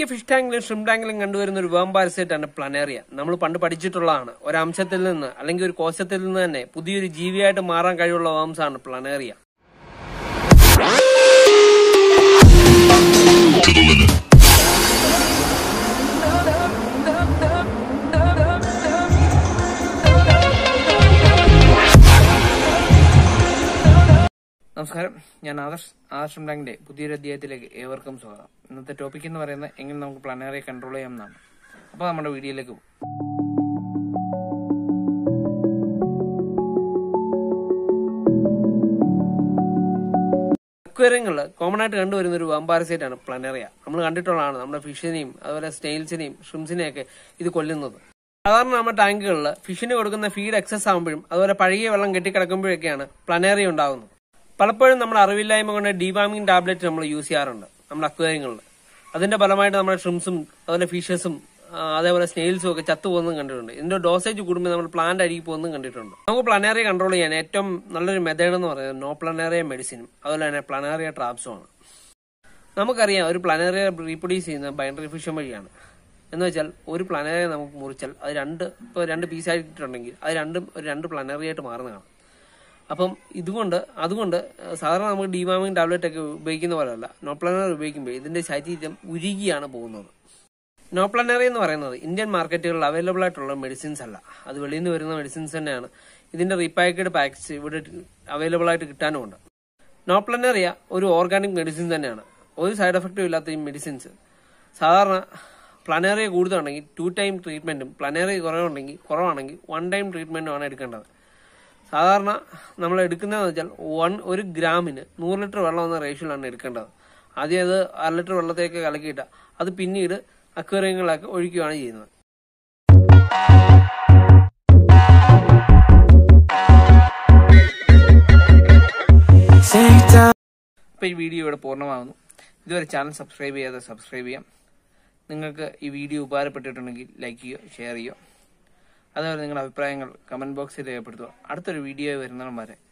മിക്ക fish ടാങ്കിലും shrimp ടാങ്കിലും കണ്ടുവരുന്ന ഒരു വേം പാരസൈറ്റ് ആണ് പ്ലനേറിയ നമ്മൾ പണ്ട് പഠിച്ചിട്ടുള്ളതാണ് ഒരു അംശത്തിൽ നിന്ന് അല്ലെങ്കിൽ ഒരു കോശത്തിൽ നിന്ന് തന്നെ പുതിയൊരു ജീവിയായിട്ട് മാറാൻ കഴിവുള്ള വേംസ് ആണ് പ്ലനേറിയ നമസ്കാരം ഞാൻ ആദർശ് ആദർശ് ടാങ്കിന്റെ പുതിയൊരു അധ്യായത്തിലേക്ക് ഏവർക്കും സ്വാഗതം ഇന്നത്തെ ടോപ്പിക് എന്ന് പറയുന്നത് എങ്ങനെ നമുക്ക് പ്ലാനറിയെ കൺട്രോൾ ചെയ്യാം എന്നാണ് അപ്പോൾ നമ്മുടെ വീഡിയോയിലേക്ക് പോകും അക്വേറിയങ്ങളിൽ കോമൺ ആയിട്ട് കണ്ടുവരുന്ന ഒരു വമ്പാരസൈറ്റ് ആണ് പ്ലനറിയ നമ്മൾ കണ്ടിട്ടുള്ളതാണ് നമ്മുടെ ഫിഷിനെയും അതുപോലെ സ്നെയിൽസിനെയും ഷ്രിംസിനെയും ഒക്കെ ഇത് കൊല്ലുന്നത് സാധാരണ നമ്മുടെ ടാങ്കുകളിൽ ഫിഷിന് കൊടുക്കുന്ന ഫീഡ് എക്സസ് ആകുമ്പോഴും അതുപോലെ പഴകിയ വെള്ളം കെട്ടിക്കിടക്കുമ്പോഴൊക്കെയാണ് പ്ലനേറിയ ഉണ്ടാകുന്നത് പലപ്പോഴും നമ്മുടെ അറിവില്ലായ്മ കൊണ്ട് ഡീവാമിംഗ് ടാബ്ലറ്റ് നമ്മൾ യൂസ് ചെയ്യാറുണ്ട് നമ്മുടെ അക്വേറിയങ്ങളിൽ അതിന്റെ ഫലമായിട്ട് നമ്മുടെ ഷ്രിംസും അതുപോലെ ഫിഷസും അതേപോലെ സ്നെയിൽസും ഒക്കെ ചത്തുപോകുന്നതും കണ്ടിട്ടുണ്ട് ഇതിന്റെ ഡോസേജ് കൂടുമ്പോൾ നമ്മൾ പ്ലാന്റ് അഴുകി പോകുന്നതും കണ്ടിട്ടുണ്ട് നമുക്ക് പ്ലനേറിയ കൺട്രോൾ ചെയ്യാൻ ഏറ്റവും നല്ലൊരു മെത്തേഡ് എന്ന് പറയുന്നത് നോ പ്ലനേറിയ മെഡിസിനും അതുപോലെ തന്നെ പ്ലനേറിയ ട്രാപ്സും ആണ് നമുക്കറിയാം ഒരു പ്ലനേറിയ റീപ്രൊഡ്യൂസ് ചെയ്യുന്ന ബൈനറി ഫിഷൻ വഴിയാണ് എന്ന് വെച്ചാൽ ഒരു പ്ലനേറിയ നമുക്ക് മുറിച്ചാൽ അത് രണ്ട് ഇപ്പോൾ രണ്ട് പീസായിട്ടുണ്ടെങ്കിൽ അത് രണ്ടും ഒരു രണ്ട് പ്ലനറിയായിട്ട് മാറുന്നതാണ് അപ്പം ഇതുകൊണ്ട് അതുകൊണ്ട് സാധാരണ നമുക്ക് ഡിവാമിംഗ് ടാബ്ലറ്റ് ഒക്കെ ഉപയോഗിക്കുന്ന പോലെയല്ല നോ പ്ലനർ ഉപയോഗിക്കുമ്പോൾ ഇതിന്റെ ശരീരം ഉരുകിയാണ് പോകുന്നത് നോ പ്ലനറി എന്ന് പറയുന്നത് ഇന്ത്യൻ മാർക്കറ്റുകളിൽ അവൈലബിൾ ആയിട്ടുള്ള മെഡിസിൻസ് അല്ല അത് വെളിയിൽ നിന്ന് വരുന്ന മെഡിസിൻസ് തന്നെയാണ് ഇതിന്റെ റീപാക്കഡ് പാക്സ് ഇവിടെ അവൈലബിൾ ആയിട്ട് കിട്ടാനുമുണ്ട് നോ പ്ലനറിയ ഒരു ഓർഗാനിക് മെഡിസിൻ തന്നെയാണ് ഒരു സൈഡ് എഫക്റ്റും ഇല്ലാത്ത ഈ മെഡിസിൻസ് സാധാരണ പ്ലനേറിയ കൂടുതലുണ്ടെങ്കിൽ ടു ടൈം ട്രീറ്റ്മെന്റും പ്ലനേറിയ കുറവുണ്ടെങ്കിൽ കുറവാണെങ്കിൽ വൺ ടൈം ട്രീറ്റ്മെന്റുമാണ് എടുക്കേണ്ടത് സാധാരണ നമ്മൾ എടുക്കുന്നതെന്ന് വെച്ചാൽ വൺ ഒരു ഗ്രാമിന് നൂറ് ലിറ്റർ വെള്ളം എന്ന റേഷ്യോയിലാണ് എടുക്കേണ്ടത് ആദ്യം അത് അര ലിറ്റർ വെള്ളത്തേക്ക് കലക്കിയിട്ട് അത് പിന്നീട് അക്വേറിയങ്ങളിലൊക്കെ ഒഴിക്കുകയാണ് ചെയ്യുന്നത് അപ്പോൾ ഈ വീഡിയോ ഇവിടെ പൂർണ്ണമാകുന്നു ഇതുവരെ ചാനൽ സബ്സ്ക്രൈബ് ചെയ്യാതെ സബ്സ്ക്രൈബ് ചെയ്യാം നിങ്ങൾക്ക് ഈ വീഡിയോ ഉപകാരപ്പെട്ടിട്ടുണ്ടെങ്കിൽ ലൈക്ക് ചെയ്യുക ഷെയർ ചെയ്യുക അതുപോലെ നിങ്ങളുടെ അഭിപ്രായങ്ങൾ കമന്റ് ബോക്സിൽ രേഖപ്പെടുത്തുക അടുത്തൊരു വീഡിയോ വരുന്നതും വരെ